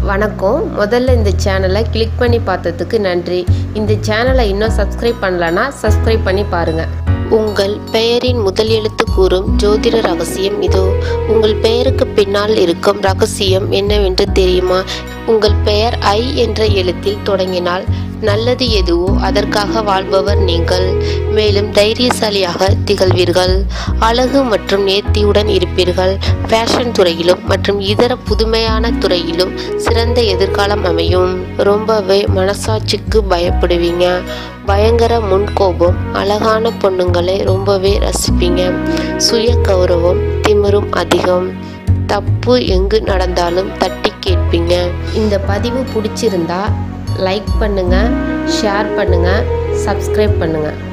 வணக்கம் முதல்ல இந்த சேனலை கிளிக் பண்ணி பார்த்ததுக்கு நன்றி இந்த சேனலை இன்னும் சப்ஸ்கிரைப் பண்ணலன்னா சப்ஸ்கிரைப் பண்ணி பாருங்க உங்கள் பெயரின் முதல் எழுத்து கூறும் ஜோதிட ரகசியம் இதோ உங்கள் பெயருக்கு பின்னால் இருக்கும் ரகசியம் என்னவென்று தெரியுமா உங்கள் பெயர் ஐ என்ற எழுத்தில் தொடங்கினால் நல்லது எதுவோ அதற்காக வாழ்பவர் நீங்கள் மேலும் தைரியசாலியாக திகழ்வீர்கள் அழகு மற்றும் நேர்த்தியுடன் இருப்பீர்கள் ஃபேஷன் துறையிலும் மற்றும் இதர புதுமையான துறையிலும் சிறந்த எதிர்காலம் அமையும் ரொம்பவே மனசாட்சிக்கு பயப்படுவீங்க பயங்கர முன்கோபம் அழகான பொண்ணுங்களை ரொம்பவே ரசிப்பீங்க சுய கௌரவம் திமிரும் அதிகம் தப்பு எங்கு நடந்தாலும் தட்டி கேட்பீங்க இந்த பதிவு பிடிச்சிருந்தா லைக் பண்ணுங்க ஷேர் பண்ணுங்க சப்ஸ்கிரைப் பண்ணுங்க